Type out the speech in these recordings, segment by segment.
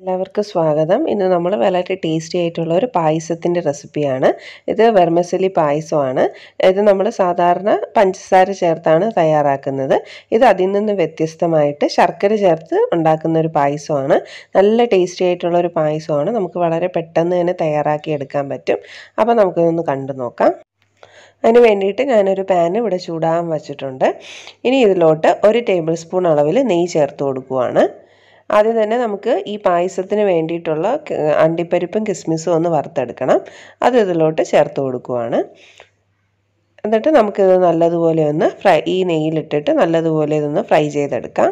എല്ലാവർക്കും സ്വാഗതം ഇന്ന് നമ്മൾ വളരെ ടേസ്റ്റി ആയിട്ടുള്ള ഒരു പായസത്തിൻ്റെ റെസിപ്പിയാണ് ഇത് വെർമസലി പായസമാണ് ഇത് നമ്മൾ സാധാരണ പഞ്ചസാര ചേർത്താണ് തയ്യാറാക്കുന്നത് ഇത് അതിൽ നിന്ന് വ്യത്യസ്തമായിട്ട് ശർക്കര ചേർത്ത് ഉണ്ടാക്കുന്ന ഒരു പായസമാണ് നല്ല ടേസ്റ്റി ആയിട്ടുള്ള ഒരു പായസമാണ് നമുക്ക് വളരെ പെട്ടെന്ന് തന്നെ തയ്യാറാക്കി എടുക്കാൻ പറ്റും അപ്പോൾ നമുക്കിതൊന്ന് കണ്ടു നോക്കാം അതിന് വേണ്ടിയിട്ട് ഞാനൊരു പാൻ ഇവിടെ ചൂടാൻ വച്ചിട്ടുണ്ട് ഇനി ഇതിലോട്ട് ഒരു ടേബിൾ സ്പൂൺ അളവിൽ നെയ്യ് ചേർത്ത് കൊടുക്കുവാണ് ആദ്യം തന്നെ നമുക്ക് ഈ പായസത്തിന് വേണ്ടിയിട്ടുള്ള അണ്ടിപ്പരിപ്പും കിസ്മിസും ഒന്ന് വറുത്തെടുക്കണം അത് ഇതിലോട്ട് ചേർത്ത് കൊടുക്കുവാണ് എന്നിട്ട് നമുക്കിത് നല്ലതുപോലെ ഒന്ന് ഫ്രൈ ഈ നെയ്യിലിട്ടിട്ട് നല്ലതുപോലെ ഇതൊന്ന് ഫ്രൈ ചെയ്തെടുക്കാം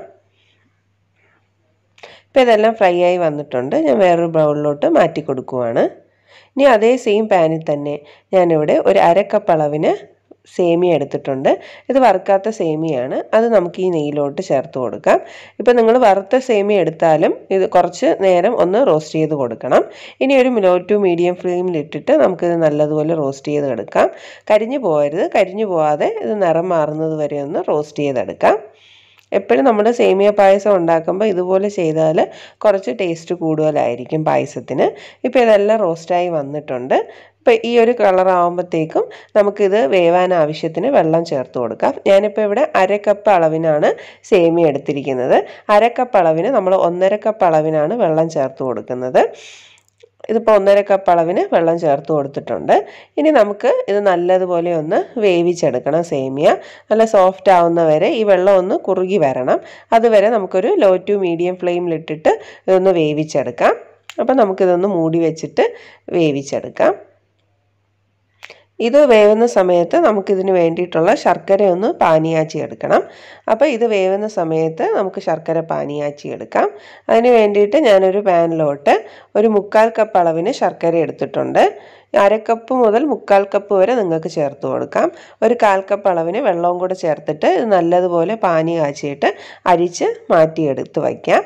ഇപ്പോൾ ഇതെല്ലാം ഫ്രൈ ആയി വന്നിട്ടുണ്ട് ഞാൻ വേറൊരു ബൗളിലോട്ട് മാറ്റി കൊടുക്കുവാണ് ഇനി അതേ സെയിം പാനിൽ തന്നെ ഞാനിവിടെ ഒരു അരക്കപ്പ് അളവിന് സേമിയ എടുത്തിട്ടുണ്ട് ഇത് വറുക്കാത്ത സേമിയാണ് അത് നമുക്ക് ഈ നെയ്യിലോട്ട് ചേർത്ത് കൊടുക്കാം ഇപ്പം നിങ്ങൾ വറുത്ത സേമിയ എടുത്താലും ഇത് കുറച്ച് നേരം ഒന്ന് റോസ്റ്റ് ചെയ്ത് കൊടുക്കണം ഇനി ഒരു ലോ ടു മീഡിയം ഫ്ലെയിമിലിട്ടിട്ട് നമുക്കിത് നല്ലതുപോലെ റോസ്റ്റ് ചെയ്തെടുക്കാം കരിഞ്ഞു പോകരുത് കരിഞ്ഞു പോവാതെ ഇത് നിറം മാറുന്നത് വരെ ഒന്ന് റോസ്റ്റ് ചെയ്തെടുക്കാം എപ്പോഴും നമ്മൾ സേമിയ പായസം ഉണ്ടാക്കുമ്പോൾ ഇതുപോലെ ചെയ്താൽ കുറച്ച് ടേസ്റ്റ് കൂടുതലായിരിക്കും പായസത്തിന് ഇപ്പോൾ ഇതെല്ലാം റോസ്റ്റായി വന്നിട്ടുണ്ട് ഇപ്പോൾ ഈ ഒരു കളർ ആകുമ്പോഴത്തേക്കും നമുക്കിത് വേവാൻ ആവശ്യത്തിന് വെള്ളം ചേർത്ത് കൊടുക്കാം ഞാനിപ്പോൾ ഇവിടെ അര കപ്പ് അളവിനാണ് സേമിയ എടുത്തിരിക്കുന്നത് അര കപ്പ് അളവിന് നമ്മൾ ഒന്നര കപ്പ് അളവിനാണ് വെള്ളം ചേർത്ത് കൊടുക്കുന്നത് ഇതിപ്പോൾ ഒന്നര കപ്പ് അളവിന് വെള്ളം ചേർത്ത് കൊടുത്തിട്ടുണ്ട് ഇനി നമുക്ക് ഇത് നല്ലതുപോലെ ഒന്ന് വേവിച്ചെടുക്കണം സേമിയ നല്ല സോഫ്റ്റ് ആവുന്ന വരെ ഈ വെള്ളം ഒന്ന് കുറുകി വരണം അതുവരെ നമുക്കൊരു ലോ ടു മീഡിയം ഫ്ലെയിമിലിട്ടിട്ട് ഇതൊന്ന് വേവിച്ചെടുക്കാം അപ്പം നമുക്കിതൊന്ന് മൂടി വെച്ചിട്ട് വേവിച്ചെടുക്കാം ഇത് വേവുന്ന സമയത്ത് നമുക്കിതിന് വേണ്ടിയിട്ടുള്ള ശർക്കര ഒന്ന് പാനിയാച്ചി എടുക്കണം അപ്പോൾ ഇത് വേവുന്ന സമയത്ത് നമുക്ക് ശർക്കര പാനിയാച്ചി എടുക്കാം അതിന് വേണ്ടിയിട്ട് ഞാനൊരു പാനിലോട്ട് ഒരു മുക്കാൽ കപ്പ് അളവിന് ശർക്കര എടുത്തിട്ടുണ്ട് അരക്കപ്പ് മുതൽ മുക്കാൽ കപ്പ് വരെ നിങ്ങൾക്ക് ചേർത്ത് കൊടുക്കാം ഒരു കാൽ കപ്പ് അളവിന് വെള്ളവും കൂടെ ചേർത്തിട്ട് ഇത് നല്ലതുപോലെ പാനി കാച്ചിയിട്ട് അരിച്ച് മാറ്റിയെടുത്ത് വയ്ക്കാം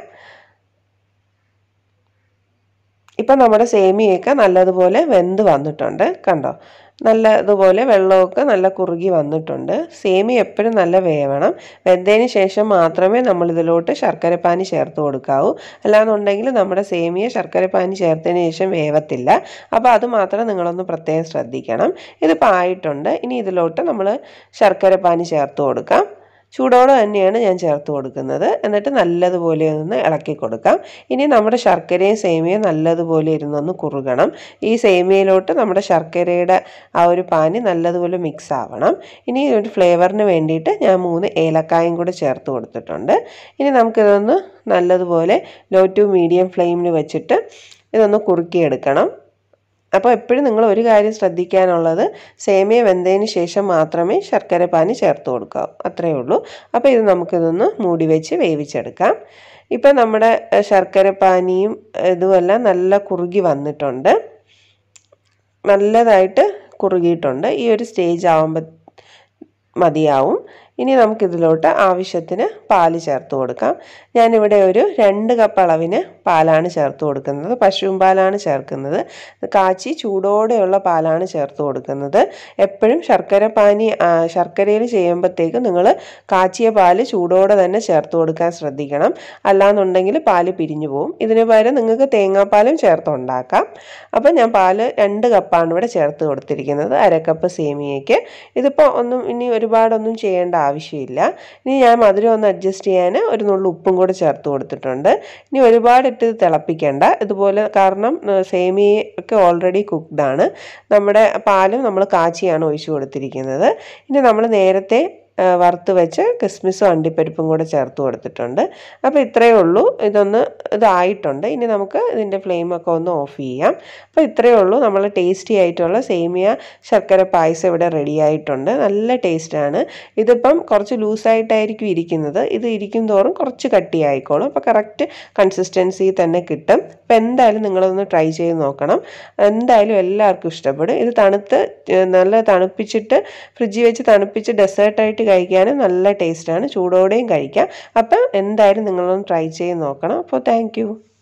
ഇപ്പം നമ്മുടെ സേമിയൊക്കെ നല്ലതുപോലെ വെന്ത് വന്നിട്ടുണ്ട് കണ്ടോ നല്ലതുപോലെ വെള്ളമൊക്കെ നല്ല കുറുകി വന്നിട്ടുണ്ട് സേമി എപ്പോഴും നല്ല വേവണം വെന്തതിന് ശേഷം മാത്രമേ നമ്മൾ ഇതിലോട്ട് ശർക്കരപ്പാനി ചേർത്ത് കൊടുക്കാവൂ അല്ലാന്നുണ്ടെങ്കിൽ നമ്മുടെ സേമിയ ശർക്കരപ്പാനി ചേർത്തതിന് ശേഷം വേവത്തില്ല അപ്പോൾ അത് മാത്രം നിങ്ങളൊന്ന് പ്രത്യേകം ശ്രദ്ധിക്കണം ഇതിപ്പോൾ ആയിട്ടുണ്ട് ഇനി ഇതിലോട്ട് നമ്മൾ ശർക്കരപ്പാനി ചേർത്ത് കൊടുക്കാം ചൂടോടെ തന്നെയാണ് ഞാൻ ചേർത്ത് കൊടുക്കുന്നത് എന്നിട്ട് നല്ലതുപോലെ ഒന്ന് ഇളക്കി കൊടുക്കാം ഇനി നമ്മുടെ ശർക്കരയും സേമിയയും നല്ലതുപോലെ ഇരുന്നൊന്ന് കുറുകണം ഈ സേമിയയിലോട്ട് നമ്മുടെ ശർക്കരയുടെ ആ ഒരു പാനി നല്ലതുപോലെ മിക്സ് ആവണം ഇനി ഒരു ഫ്ലേവറിന് വേണ്ടിയിട്ട് ഞാൻ മൂന്ന് ഏലക്കായും കൂടെ ചേർത്ത് കൊടുത്തിട്ടുണ്ട് ഇനി നമുക്കിതൊന്ന് നല്ലതുപോലെ ലോ ടു മീഡിയം ഫ്ലെയിമിൽ വെച്ചിട്ട് ഇതൊന്ന് കുറുക്കിയെടുക്കണം അപ്പോൾ എപ്പോഴും നിങ്ങൾ ഒരു കാര്യം ശ്രദ്ധിക്കാനുള്ളത് സേമിയ വെന്തതിന് ശേഷം മാത്രമേ ശർക്കര പാനി ചേർത്ത് കൊടുക്കാവൂ അത്രയേ ഉള്ളൂ അപ്പോൾ ഇത് നമുക്കിതൊന്ന് മൂടി വെച്ച് വേവിച്ചെടുക്കാം ഇപ്പം നമ്മുടെ ശർക്കര പാനിയും ഇതുമെല്ലാം നല്ല കുറുകി വന്നിട്ടുണ്ട് നല്ലതായിട്ട് കുറുകിയിട്ടുണ്ട് ഈ ഒരു സ്റ്റേജ് ആകുമ്പോൾ മതിയാവും ഇനി നമുക്കിതിലോട്ട് ആവശ്യത്തിന് പാല് ചേർത്ത് കൊടുക്കാം ഞാനിവിടെ ഒരു രണ്ട് കപ്പ് അളവിന് പാലാണ് ചേർത്ത് കൊടുക്കുന്നത് പശുവും പാലാണ് ചേർക്കുന്നത് കാച്ചി ചൂടോടെയുള്ള പാലാണ് ചേർത്ത് കൊടുക്കുന്നത് എപ്പോഴും ശർക്കര പാനി ശർക്കരയിൽ ചെയ്യുമ്പോഴത്തേക്കും നിങ്ങൾ കാച്ചിയ പാല് ചൂടോടെ തന്നെ ചേർത്ത് കൊടുക്കാൻ ശ്രദ്ധിക്കണം അല്ലാന്നുണ്ടെങ്കിൽ പാല് പിരിഞ്ഞു പോകും ഇതിന് പകരം നിങ്ങൾക്ക് തേങ്ങാപ്പാലും ചേർത്ത് ഉണ്ടാക്കാം അപ്പം ഞാൻ പാല് രണ്ട് കപ്പാണ് ഇവിടെ ചേർത്ത് കൊടുത്തിരിക്കുന്നത് അരക്കപ്പ് സേമിയയ്ക്ക് ഇതിപ്പോൾ ഒന്നും ഇനി ഒരുപാടൊന്നും ചെയ്യേണ്ട ആവശ്യമില്ല ഇനി ഞാൻ മധുരം ഒന്ന് അഡ്ജസ്റ്റ് ചെയ്യാൻ ഒരു നുള്ളു ഉപ്പും കൂടെ ചേർത്ത് കൊടുത്തിട്ടുണ്ട് ഇനി ഒരുപാട് ഇട്ട് തിളപ്പിക്കേണ്ട ഇതുപോലെ കാരണം സേമിയ ഒക്കെ ഓൾറെഡി കുക്ക്ഡാണ് നമ്മുടെ പാലും നമ്മൾ കാച്ചിയാണ് ഒഴിച്ചു കൊടുത്തിരിക്കുന്നത് ഇനി നമ്മൾ നേരത്തെ വറുത്ത് വെച്ച് കിസ്മിസും അണ്ടിപ്പരിപ്പും കൂടെ ചേർത്ത് കൊടുത്തിട്ടുണ്ട് അപ്പോൾ ഇത്രയേ ഉള്ളൂ ഇതൊന്ന് ഇതായിട്ടുണ്ട് ഇനി നമുക്ക് ഇതിൻ്റെ ഫ്ലെയിമൊക്കെ ഒന്ന് ഓഫ് ചെയ്യാം അപ്പോൾ ഇത്രയേ ഉള്ളൂ നമ്മൾ ടേസ്റ്റി ആയിട്ടുള്ള സേമിയ ശർക്കര പായസം ഇവിടെ റെഡി ആയിട്ടുണ്ട് നല്ല ടേസ്റ്റാണ് ഇതിപ്പം കുറച്ച് ലൂസായിട്ടായിരിക്കും ഇരിക്കുന്നത് ഇത് ഇരിക്കും തോറും കുറച്ച് കട്ടിയായിക്കോളും അപ്പോൾ കറക്റ്റ് കൺസിസ്റ്റൻസി തന്നെ കിട്ടും അപ്പോൾ എന്തായാലും നിങ്ങളൊന്ന് ട്രൈ ചെയ്ത് നോക്കണം എന്തായാലും എല്ലാവർക്കും ഇഷ്ടപ്പെടും ഇത് തണുത്ത് നല്ല തണുപ്പിച്ചിട്ട് ഫ്രിഡ്ജിൽ വെച്ച് തണുപ്പിച്ച് ഡെസേർട്ടായിട്ട് കഴിക്കാനും നല്ല ടേസ്റ്റാണ് ചൂടോടെയും കഴിക്കാം അപ്പം എന്തായാലും നിങ്ങളൊന്ന് ട്രൈ ചെയ്ത് നോക്കണം അപ്പോൾ താങ്ക്